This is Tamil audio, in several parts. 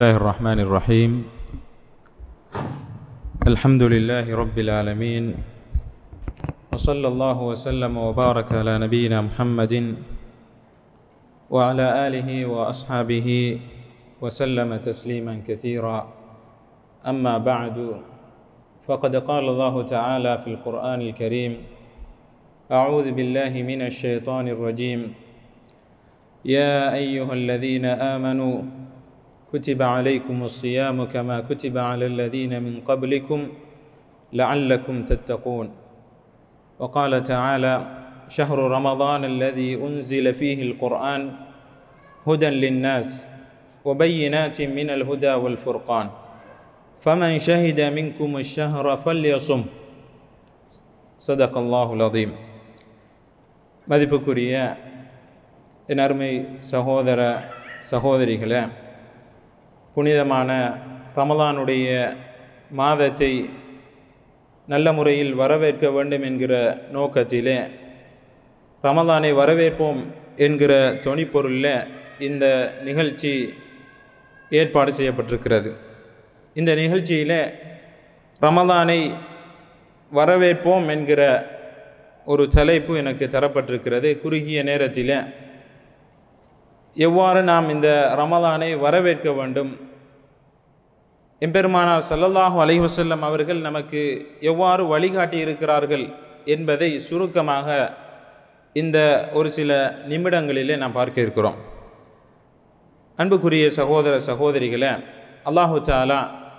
الله الرحمن الرحيم الحمد لله رب العالمين وصلى الله وسلم وبارك على نبينا محمد وعلى آله وأصحابه وسلم تسليما كثيرا أما بعد فقد قال الله تعالى في القرآن الكريم أعوذ بالله من الشيطان الرجيم يا أيها الذين آمنوا كتب عليكم الصيام كما كتب على الذين من قبلكم لعلكم تتقون وقال تعالى شهر رمضان الذي أنزل فيه القرآن هدى للناس وبينات من الهدى والفرقان فمن شهد منكم الشهر فليصم صدق الله العظيم மதிப்புக்குரிய என் அருமை சகோதர சகோதரிகளே புனிதமான ரமலானுடைய மாதத்தை நல்ல முறையில் வரவேற்க வேண்டும் என்கிற நோக்கத்திலே ரமலானை வரவேற்போம் என்கிற தொனிப்பொருளில் இந்த நிகழ்ச்சி ஏற்பாடு செய்யப்பட்டிருக்கிறது இந்த நிகழ்ச்சியில் ரமலானை வரவேற்போம் என்கிற ஒரு தலைப்பு எனக்கு தரப்பட்டிருக்கிறது குறுகிய நேரத்தில் எவ்வாறு நாம் இந்த ரமலானை வரவேற்க வேண்டும் எம்பெருமானார் சல்லல்லாஹு அலைஹி வஸல்லம் அவர்கள் நமக்கு எவ்வாறு வழிகாட்டி இருக்கிறார்கள் என்பதை சுருக்கமாக இந்த ஒரு சில நிமிடங்களிலே நாம் பார்க்க இருக்கிறோம் அன்புக்குரிய சகோதர சகோதரிகளை அல்லாஹு தாலா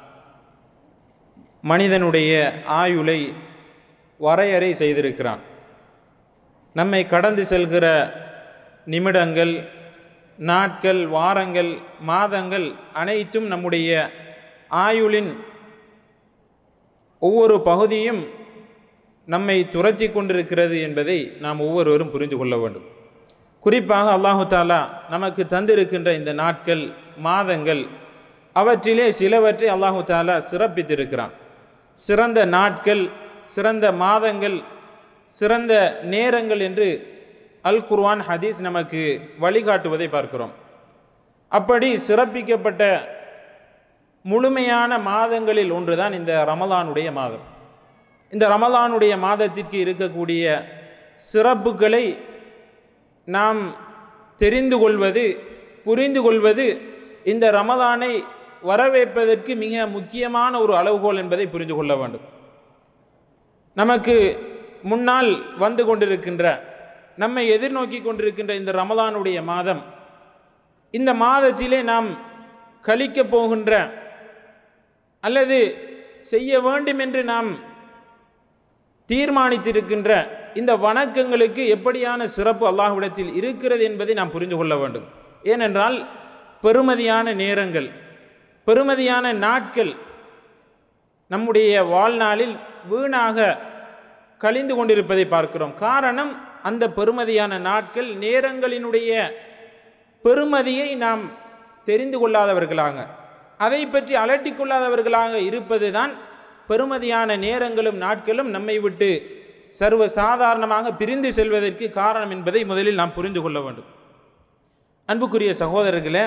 மனிதனுடைய ஆயுளை வரையறை செய்திருக்கிறான் நம்மை கடந்து செல்கிற நிமிடங்கள் நாட்கள் வாரங்கள் மாதங்கள் அனைத்தும் நம்முடைய ஆயுளின் ஒவ்வொரு பகுதியும் நம்மை துரத்தி கொண்டிருக்கிறது என்பதை நாம் ஒவ்வொருவரும் புரிந்து கொள்ள வேண்டும் குறிப்பாக அல்லாஹு தாலா நமக்கு தந்திருக்கின்ற இந்த நாட்கள் மாதங்கள் அவற்றிலே சிலவற்றை அல்லாஹு தாலா சிறப்பித்திருக்கிறான் சிறந்த நாட்கள் சிறந்த மாதங்கள் சிறந்த நேரங்கள் என்று அல் குர்வான் ஹதீஸ் நமக்கு வழிகாட்டுவதை பார்க்கிறோம் அப்படி சிறப்பிக்கப்பட்ட முழுமையான மாதங்களில் ஒன்றுதான் இந்த ரமலானுடைய மாதம் இந்த ரமலானுடைய மாதத்திற்கு இருக்கக்கூடிய சிறப்புகளை நாம் தெரிந்து கொள்வது புரிந்து கொள்வது இந்த ரமலானை வரவேற்பதற்கு மிக முக்கியமான ஒரு அளவுகோல் என்பதை புரிந்து கொள்ள வேண்டும் நமக்கு முன்னால் வந்து கொண்டிருக்கின்ற நம்மை எதிர்நோக்கி கொண்டிருக்கின்ற இந்த ரமலானுடைய மாதம் இந்த மாதத்திலே நாம் கழிக்கப் போகின்ற அல்லது செய்ய வேண்டும் என்று நாம் தீர்மானித்திருக்கின்ற இந்த வணக்கங்களுக்கு எப்படியான சிறப்பு அல்லாஹ்விடத்தில் இருக்கிறது என்பதை நாம் புரிந்து கொள்ள வேண்டும் ஏனென்றால் பெருமதியான நேரங்கள் பெருமதியான நாட்கள் நம்முடைய வாழ்நாளில் வீணாக கழிந்து கொண்டிருப்பதை பார்க்கிறோம் காரணம் அந்த பெருமதியான நாட்கள் நேரங்களினுடைய பெருமதியை நாம் தெரிந்து கொள்ளாதவர்களாக அதை பற்றி அலட்டிக்கொள்ளாதவர்களாக இருப்பது தான் பெருமதியான நேரங்களும் நாட்களும் நம்மை விட்டு சர்வ சாதாரணமாக பிரிந்து செல்வதற்கு காரணம் என்பதை முதலில் நாம் புரிந்து கொள்ள வேண்டும் அன்புக்குரிய சகோதரர்களே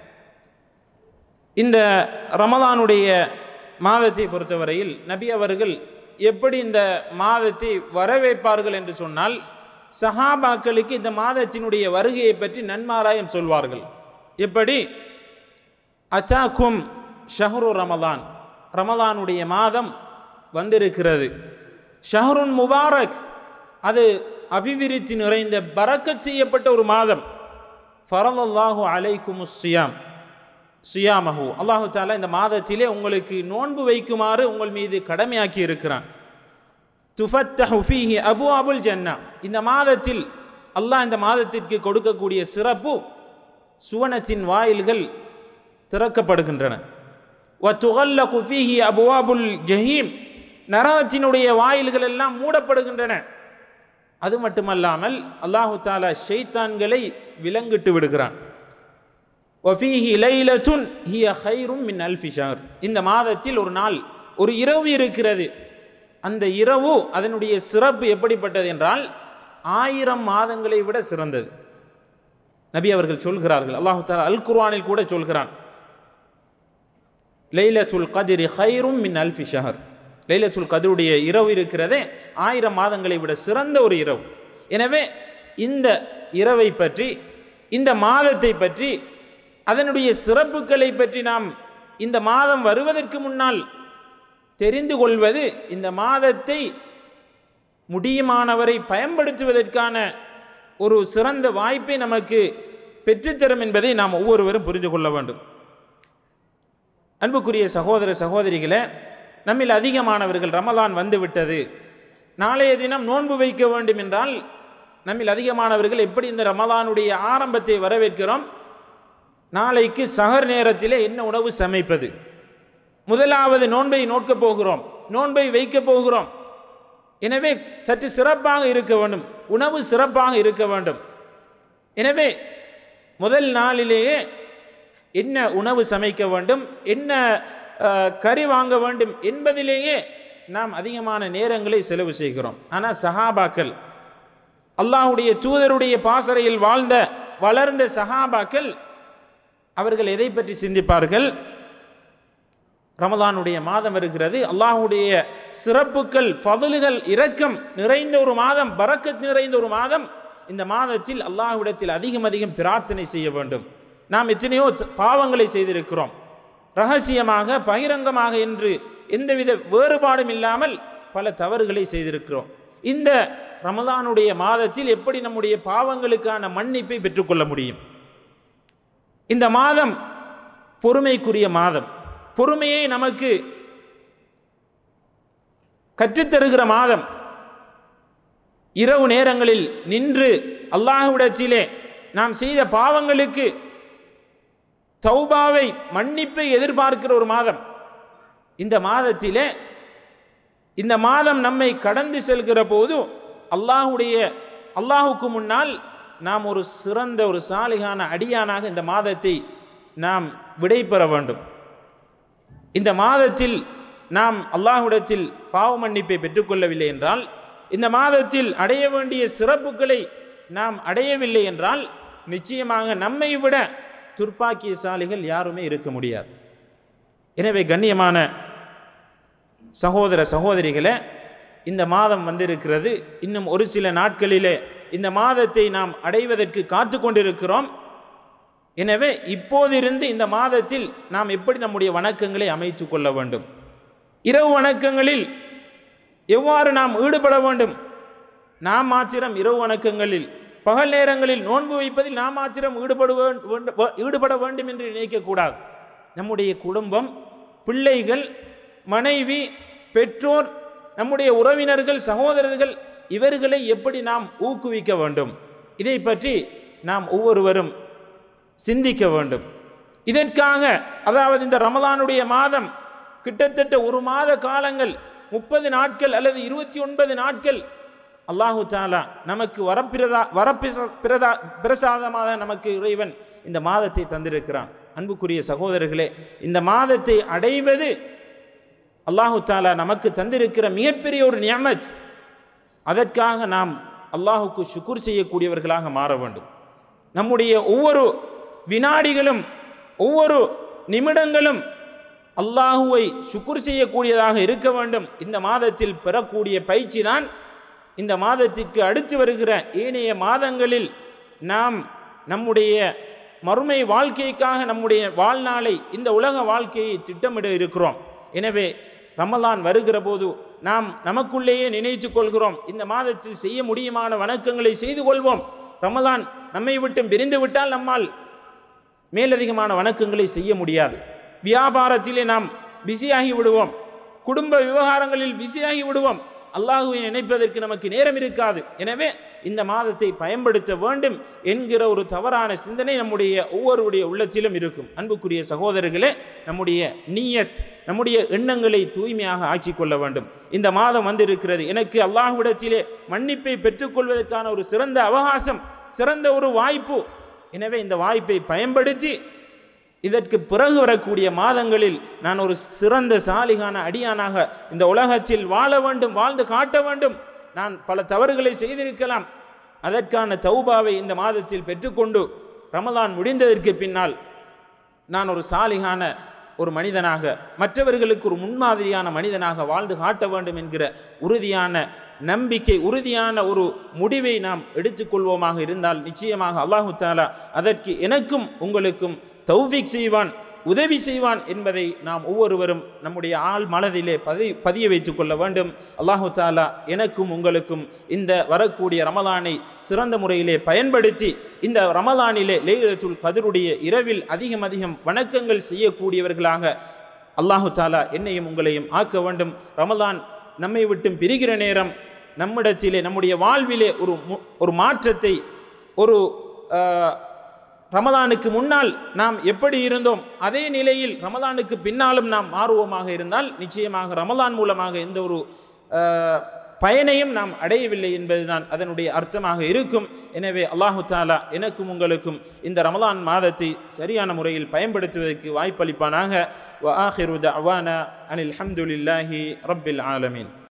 இந்த ரமதானுடைய மாதத்தை பொறுத்தவரையில் நபி அவர்கள் எப்படி இந்த மாதத்தை வரவேற்பார்கள் என்று சொன்னால் சஹாபாக்களுக்கு இந்த மாதத்தினுடைய வருகையை பற்றி நன்மாராயம் சொல்வார்கள் எப்படி அச்சாக்கும் ஷஹரு ரமலான் ரமலானுடைய மாதம் வந்திருக்கிறது ஷஹருன் முபாரக் அது அபிவிருத்தி நிறைந்த பறக்கத் செய்யப்பட்ட ஒரு மாதம் ஃபரலல்லாஹு அலைக்கும் சியாம் சுயாமஹு அல்லாஹு தாலா இந்த மாதத்திலே உங்களுக்கு நோன்பு வைக்குமாறு உங்கள் மீது கடமையாக்கி இருக்கிறான் துஃபத்தஹு ஃபீஹி அபு அபுல் ஜன்னா இந்த மாதத்தில் அல்லாஹ் இந்த மாதத்திற்கு கொடுக்கக்கூடிய சிறப்பு சுவனத்தின் வாயில்கள் திறக்கப்படுகின்றன வ துகல்லகு ஃபீஹி அபுவாபுல் ஜஹீம் நரகத்தினுடைய வாயில்கள் எல்லாம் மூடப்படுகின்றன அது மட்டுமல்லாமல் அல்லாஹு தாலா ஷெய்தான்களை விலங்கிட்டு விடுகிறான் ஒஃபீஹி லைலத்துன் ஹிய ஹைரும் மின் அல்ஃபிஷார் இந்த மாதத்தில் ஒரு நாள் ஒரு இரவு இருக்கிறது அந்த இரவு அதனுடைய சிறப்பு எப்படிப்பட்டது என்றால் ஆயிரம் மாதங்களை விட சிறந்தது நபி அவர்கள் சொல்கிறார்கள் அல்லாஹு தாலா அல் குர்ஆனில் கூட சொல்கிறான் லைலத்துல் கதிரி ஹைரும் மின் அல்ஃபி ஷஹர் லைலத்துல் கதிருடைய இரவு இருக்கிறதே ஆயிரம் மாதங்களை விட சிறந்த ஒரு இரவு எனவே இந்த இரவை பற்றி இந்த மாதத்தை பற்றி அதனுடைய சிறப்புகளை பற்றி நாம் இந்த மாதம் வருவதற்கு முன்னால் தெரிந்து கொள்வது இந்த மாதத்தை முடியுமானவரை பயன்படுத்துவதற்கான ஒரு சிறந்த வாய்ப்பை நமக்கு பெற்றுத்தரும் என்பதை நாம் ஒவ்வொருவரும் புரிந்து கொள்ள வேண்டும் அன்புக்குரிய சகோதர சகோதரிகளே நம்மில் அதிகமானவர்கள் ரமலான் வந்துவிட்டது நாளைய தினம் நோன்பு வைக்க வேண்டும் என்றால் நம்மில் அதிகமானவர்கள் எப்படி இந்த ரமலானுடைய ஆரம்பத்தை வரவேற்கிறோம் நாளைக்கு சகர் நேரத்திலே என்ன உணவு சமைப்பது முதலாவது நோன்பை நோக்கப் போகிறோம் நோன்பை வைக்கப் போகிறோம் எனவே சற்று சிறப்பாக இருக்க வேண்டும் உணவு சிறப்பாக இருக்க வேண்டும் எனவே முதல் நாளிலேயே என்ன உணவு சமைக்க வேண்டும் என்ன அஹ், கறி வாங்க வேண்டும் என்பதிலேயே நாம் அதிகமான நேரங்களை செலவு செய்கிறோம் ஆனால் சஹாபாக்கள் அல்லாஹ்வுடைய தூதருடைய பாசறையில் வாழ்ந்த வளர்ந்த சஹாபாக்கள் அவர்கள் எதை பற்றி சிந்திப்பார்கள் ரமலானுடைய மாதம் வருகிறது அல்லாஹ்வுடைய சிறப்புகள் ஃபதுலுகள் இரக்கம் நிறைந்த ஒரு மாதம் பரக்கத் நிறைந்த ஒரு மாதம் இந்த மாதத்தில் அல்லாஹ்விடத்தில் அதிகம் அதிகம் பிரார்த்தனை செய்ய வேண்டும் நாம் எத்தனையோ த- பாவங்களை செய்திருக்கிறோம் ரகசியமாக பகிரங்கமாக என்று எந்தவித வேறுபாடும் இல்லாமல் பல தவறுகளை செய்திருக்கிறோம் இந்த ரமலானுடைய மாதத்தில் எப்படி நம்முடைய பாவங்களுக்கான மன்னிப்பை பெற்றுக்கொள்ள முடியும் இந்த மாதம் பொறுமைக்குரிய மாதம் பொறுமையை நமக்கு கற்றுத்தருகிற மாதம் இரவு நேரங்களில் நின்று அல்லாஹ்விடத்திலே நாம் செய்த பாவங்களுக்கு தௌபாவை மன்னிப்பை எதிர்பார்க்கிற ஒரு மாதம் இந்த மாதத்திலே இந்த மாதம் நம்மை கடந்து செல்கிற போது அல்லாஹுடைய அல்லாஹுக்கு முன்னால் நாம் ஒரு சிறந்த ஒரு சாலிகான அடியானாக இந்த மாதத்தை நாம் விடை பெற வேண்டும் இந்த மாதத்தில் நாம் அல்லாஹ்விடத்தில் பாவ மன்னிப்பை பெற்றுக்கொள்ளவில்லை என்றால் இந்த மாதத்தில் அடைய வேண்டிய சிறப்புகளை நாம் அடையவில்லை என்றால் நிச்சயமாக நம்மை விட துர்ப்பாக்கியசாலிகள் யாருமே இருக்க முடியாது எனவே கண்ணியமான சகோதர சகோதரிகளே இந்த மாதம் வந்திருக்கிறது இன்னும் ஒரு சில நாட்களிலே இந்த மாதத்தை நாம் அடைவதற்கு காத்து கொண்டிருக்கிறோம் எனவே இப்போதிருந்து இந்த மாதத்தில் நாம் எப்படி நம்முடைய வணக்கங்களை அமைத்துக் கொள்ள வேண்டும் இரவு வணக்கங்களில் எவ்வாறு நாம் ஈடுபட வேண்டும் நாம் மாத்திரம் இரவு வணக்கங்களில் பகல் நேரங்களில் நோன்பு வைப்பதில் நாம் மாத்திரம் ஈடுபட வேண்டும் ஈடுபட வேண்டும் என்று நினைக்கக்கூடாது நம்முடைய குடும்பம் பிள்ளைகள் மனைவி பெற்றோர் நம்முடைய உறவினர்கள் சகோதரர்கள் இவர்களை எப்படி நாம் ஊக்குவிக்க வேண்டும் இதை பற்றி நாம் ஒவ்வொருவரும் சிந்திக்க வேண்டும் இதற்காக அதாவது இந்த ரமலானுடைய மாதம் கிட்டத்தட்ட ஒரு மாத காலங்கள் முப்பது நாட்கள் அல்லது இருபத்தி ஒன்பது நாட்கள் அல்லாஹு தாலா நமக்கு வரப்பிரதா வரப்பிரசா பிரதா பிரசாதமாக நமக்கு இறைவன் இந்த மாதத்தை தந்திருக்கிறான் அன்புக்குரிய சகோதரர்களே இந்த மாதத்தை அடைவது அல்லாஹு தாலா நமக்கு தந்திருக்கிற மிகப்பெரிய ஒரு நியமத் அதற்காக நாம் அல்லாஹுக்கு சுக்குர் செய்யக்கூடியவர்களாக மாற வேண்டும் நம்முடைய ஒவ்வொரு வினாடிகளும் ஒவ்வொரு நிமிடங்களும் அல்லாஹுவை சுக்குர் செய்யக்கூடியதாக இருக்க வேண்டும் இந்த மாதத்தில் பெறக்கூடிய பயிற்சி தான் இந்த மாதத்திற்கு அடுத்து வருகிற ஏனைய மாதங்களில் நாம் நம்முடைய மறுமை வாழ்க்கைக்காக நம்முடைய வாழ்நாளை இந்த உலக வாழ்க்கையை திட்டமிட இருக்கிறோம் எனவே ரமலான் வருகிற போது நாம் நமக்குள்ளேயே நினைத்து கொள்கிறோம் இந்த மாதத்தில் செய்ய முடியுமான வணக்கங்களை செய்து கொள்வோம் ரமலான் நம்மை விட்டு பிரிந்து விட்டால் நம்மால் மேலதிகமான வணக்கங்களை செய்ய முடியாது வியாபாரத்திலே நாம் பிஸியாகி விடுவோம் குடும்ப விவகாரங்களில் பிஸியாகி விடுவோம் அல்லாஹுவை நினைப்பதற்கு நமக்கு நேரம் இருக்காது எனவே இந்த மாதத்தை பயன்படுத்த வேண்டும் என்கிற ஒரு தவறான சிந்தனை நம்முடைய ஒவ்வொருடைய உள்ளத்திலும் இருக்கும் அன்புக்குரிய சகோதரர்களே நம்முடைய நீயத் நம்முடைய எண்ணங்களை தூய்மையாக ஆக்கிக் கொள்ள வேண்டும் இந்த மாதம் வந்திருக்கிறது எனக்கு அல்லாஹ்விடத்திலே மன்னிப்பை பெற்றுக்கொள்வதற்கான ஒரு சிறந்த அவகாசம் சிறந்த ஒரு வாய்ப்பு எனவே இந்த வாய்ப்பை பயன்படுத்தி இதற்கு பிறகு வரக்கூடிய மாதங்களில் நான் ஒரு சிறந்த சாலிகான அடியானாக இந்த உலகத்தில் வாழ வேண்டும் வாழ்ந்து காட்ட வேண்டும் நான் பல தவறுகளை செய்திருக்கலாம் அதற்கான தௌபாவை இந்த மாதத்தில் பெற்றுக்கொண்டு ரமலான் முடிந்ததற்கு பின்னால் நான் ஒரு சாலிகான ஒரு மனிதனாக மற்றவர்களுக்கு ஒரு முன்மாதிரியான மனிதனாக வாழ்ந்து காட்ட வேண்டும் என்கிற உறுதியான நம்பிக்கை உறுதியான ஒரு முடிவை நாம் எடுத்துக்கொள்வோமாக இருந்தால் நிச்சயமாக அல்லாஹு தாலா அதற்கு எனக்கும் உங்களுக்கும் தௌஃபிக் செய்வான் உதவி செய்வான் என்பதை நாம் ஒவ்வொருவரும் நம்முடைய ஆள் மனதிலே பதி பதிய வைத்துக் கொள்ள வேண்டும் அல்லாஹு தாலா எனக்கும் உங்களுக்கும் இந்த வரக்கூடிய ரமலானை சிறந்த முறையிலே பயன்படுத்தி இந்த ரமலானிலே லேலத்துல் கதருடைய இரவில் அதிகம் அதிகம் வணக்கங்கள் செய்யக்கூடியவர்களாக அல்லாஹு தாலா என்னையும் உங்களையும் ஆக்க வேண்டும் ரமலான் நம்மை விட்டும் பிரிகிற நேரம் நம்மிடத்திலே நம்முடைய வாழ்விலே ஒரு மு- ஒரு மாற்றத்தை ஒரு ஆஹ், ரமலானுக்கு முன்னால் நாம் எப்படி இருந்தோம் அதே நிலையில் ரமலானுக்கு பின்னாலும் நாம் மாறுவோமாக இருந்தால் நிச்சயமாக ரமலான் மூலமாக எந்த ஒரு ஆஹ், பயனையும் நாம் அடையவில்லை என்பதுதான் அதனுடைய அர்த்தமாக இருக்கும் எனவே அல்லாஹு தாலா எனக்கும் உங்களுக்கும் இந்த ரமலான் மாதத்தை சரியான முறையில் பயன்படுத்துவதற்கு வாய்ப்பளிப்பானாக வ ஆஹிரு தஅவானா அனில் ஹம்துலில்லாஹி ரப்பில் ஆலமீன்